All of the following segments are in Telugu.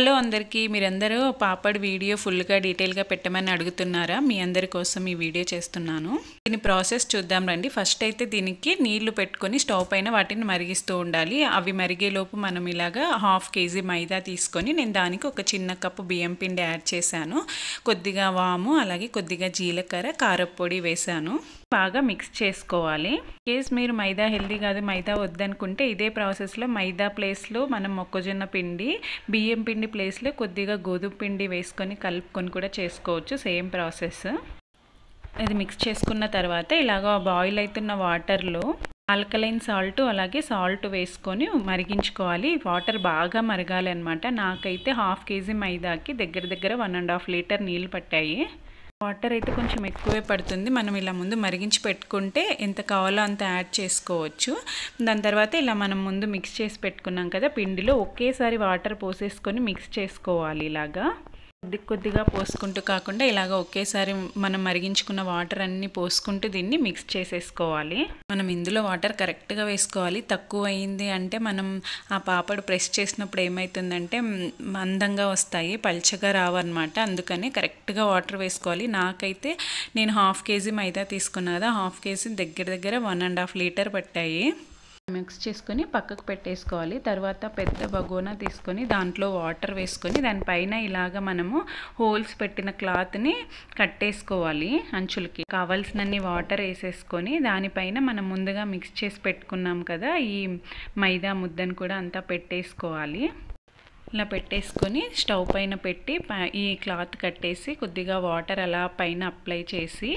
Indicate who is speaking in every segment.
Speaker 1: హలో అందరికీ మీరందరూ పాపడ్ వీడియో ఫుల్గా డీటెయిల్గా పెట్టమని అడుగుతున్నారా మీ అందరి కోసం ఈ వీడియో చేస్తున్నాను దీని ప్రాసెస్ చూద్దాం రండి ఫస్ట్ అయితే దీనికి నీళ్లు పెట్టుకొని స్టవ్ పైన వాటిని మరిగిస్తూ ఉండాలి అవి మరిగేలోపు మనం ఇలాగా హాఫ్ కేజీ మైదా తీసుకొని నేను దానికి ఒక చిన్న కప్పు బియ్యం పిండి యాడ్ చేశాను కొద్దిగా వాము అలాగే కొద్దిగా జీలకర్ర కారప్పొడి వేశాను బాగా మిక్స్ చేసుకోవాలి కేస్ మీరు మైదా హెల్దీ కాదు మైదా వద్దనుకుంటే ఇదే ప్రాసెస్లో మైదా ప్లేస్లో మనం మొక్కజొన్న పిండి బియ్యం పిండి ప్లేస్లో కొద్దిగా గోధుమ పిండి వేసుకొని కలుపుకొని కూడా చేసుకోవచ్చు సేమ్ ప్రాసెస్ ఇది మిక్స్ చేసుకున్న తర్వాత ఇలాగ బాయిల్ అవుతున్న వాటర్లో ఆల్కలైన్ సాల్ట్ అలాగే సాల్ట్ వేసుకొని మరిగించుకోవాలి వాటర్ బాగా మరగాలి అనమాట నాకైతే హాఫ్ కేజీ మైదాకి దగ్గర దగ్గర వన్ అండ్ హాఫ్ లీటర్ నీళ్ళు పట్టాయి వాటర్ అయితే కొంచెం ఎక్కువే పడుతుంది మనం ఇలా ముందు మరిగించి పెట్టుకుంటే ఎంత కావాలో అంత యాడ్ చేసుకోవచ్చు దాని తర్వాత ఇలా మనం ముందు మిక్స్ చేసి పెట్టుకున్నాం కదా పిండిలో ఒకేసారి వాటర్ పోసేసుకొని మిక్స్ చేసుకోవాలి ఇలాగా కొద్ది కొద్దిగా పోసుకుంటూ కాకుండా ఇలాగ ఒకేసారి మనం మరిగించుకున్న వాటర్ అన్నీ పోసుకుంటూ దీన్ని మిక్స్ చేసేసుకోవాలి మనం ఇందులో వాటర్ కరెక్ట్గా వేసుకోవాలి తక్కువ అయింది అంటే మనం ఆ పాపడు ప్రెస్ చేసినప్పుడు ఏమవుతుందంటే మందంగా వస్తాయి పల్చగా రావన్నమాట అందుకని కరెక్ట్గా వాటర్ వేసుకోవాలి నాకైతే నేను హాఫ్ కేజీ మైదా తీసుకున్నా కదా హాఫ్ కేజీ దగ్గర దగ్గర వన్ అండ్ హాఫ్ లీటర్ పట్టాయి మిక్స్ చేసుకొని పక్కకు పెట్టేసుకోవాలి తర్వాత పెద్ద బగోనా తీసుకొని దాంట్లో వాటర్ వేసుకొని దానిపైన ఇలాగ మనము హోల్స్ పెట్టిన క్లాత్ని కట్టేసుకోవాలి అంచులకి కావాల్సినన్ని వాటర్ వేసేసుకొని దానిపైన మనం ముందుగా మిక్స్ చేసి పెట్టుకున్నాం కదా ఈ మైదా ముద్దను కూడా అంతా పెట్టేసుకోవాలి ఇలా పెట్టేసుకొని స్టవ్ పైన పెట్టి ఈ క్లాత్ కట్టేసి కొద్దిగా వాటర్ అలా పైన అప్లై చేసి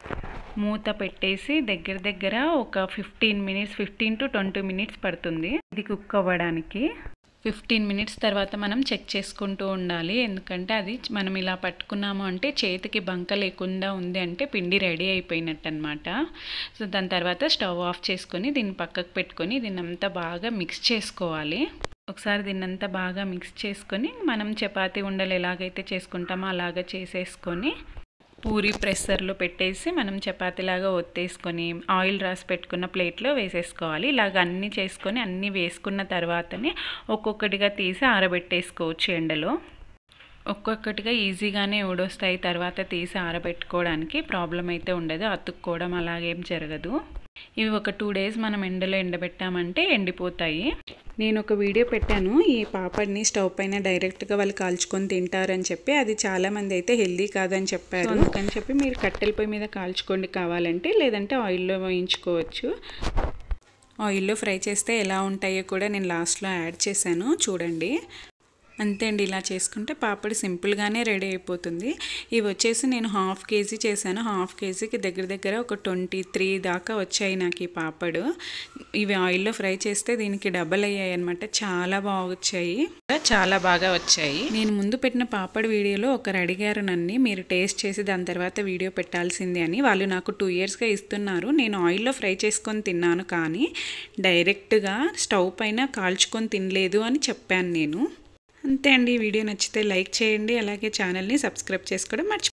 Speaker 1: మూత పెట్టేసి దగ్గర దగ్గర ఒక fifteen minutes fifteen to twenty minutes పడుతుంది ఇది కుక్ అవ్వడానికి ఫిఫ్టీన్ మినిట్స్ తర్వాత మనం చెక్ చేసుకుంటూ ఉండాలి ఎందుకంటే అది మనం ఇలా పట్టుకున్నాము అంటే చేతికి బంక లేకుండా ఉంది అంటే పిండి రెడీ అయిపోయినట్టు అనమాట సో దాని తర్వాత స్టవ్ ఆఫ్ చేసుకొని దీన్ని పక్కకు పెట్టుకొని దీన్ని అంతా బాగా మిక్స్ చేసుకోవాలి ఒకసారి దీన్నంతా బాగా మిక్స్ చేసుకొని మనం చపాతీ ఉండలు ఎలాగైతే చేసుకుంటామో అలాగ చేసేసుకొని పూరి ప్రెషర్లో పెట్టేసి మనం చపాతీలాగా ఒత్తేసుకొని ఆయిల్ రాసి పెట్టుకున్న ప్లేట్లో వేసేసుకోవాలి ఇలాగ అన్నీ చేసుకొని అన్నీ వేసుకున్న తర్వాతనే ఒక్కొక్కటిగా తీసి ఆరబెట్టేసుకోవచ్చు ఎండలో ఒక్కొక్కటిగా ఈజీగానే ఊడొస్తాయి తర్వాత తీసి ఆరబెట్టుకోవడానికి ప్రాబ్లం అయితే ఉండదు అతుక్కోవడం అలాగేం జరగదు ఇవి ఒక టూ డేస్ మనం ఎండలో ఎండబెట్టామంటే ఎండిపోతాయి నేను ఒక వీడియో పెట్టాను ఈ పాపడ్ని స్టవ్ పైన డైరెక్ట్గా వాళ్ళు కాల్చుకొని తింటారని చెప్పి అది చాలామంది అయితే హెల్దీ కాదని చెప్పారు అందుకని చెప్పి మీరు కట్టెల పొయ్యి మీద కాల్చుకోండి కావాలంటే లేదంటే ఆయిల్లో వేయించుకోవచ్చు ఆయిల్లో ఫ్రై చేస్తే ఎలా ఉంటాయో కూడా నేను లాస్ట్లో యాడ్ చేశాను చూడండి అంతే అండి ఇలా చేసుకుంటే పాపడి సింపుల్గానే రెడీ అయిపోతుంది ఇవి వచ్చేసి నేను హాఫ్ కేజీ చేశాను హాఫ్ కేజీకి దగ్గర దగ్గర ఒక ట్వంటీ త్రీ దాకా వచ్చాయి నాకు ఈ పాపడు ఇవి ఆయిల్లో ఫ్రై చేస్తే దీనికి డబల్ అయ్యాయి అనమాట చాలా బాగా వచ్చాయి చాలా బాగా వచ్చాయి నేను ముందు పెట్టిన పాపడ్ వీడియోలో ఒకరు అడిగారు నన్ను మీరు టేస్ట్ చేసి దాని తర్వాత వీడియో పెట్టాల్సింది అని వాళ్ళు నాకు టూ ఇయర్స్గా ఇస్తున్నారు నేను ఆయిల్లో ఫ్రై చేసుకొని తిన్నాను కానీ డైరెక్ట్గా స్టవ్ పైన కాల్చుకొని తినలేదు అని చెప్పాను నేను అంతే అండి ఈ వీడియో నచ్చితే లైక్ చేయండి అలాగే ఛానల్ని సబ్స్క్రైబ్ చేసుకోవడం మర్చి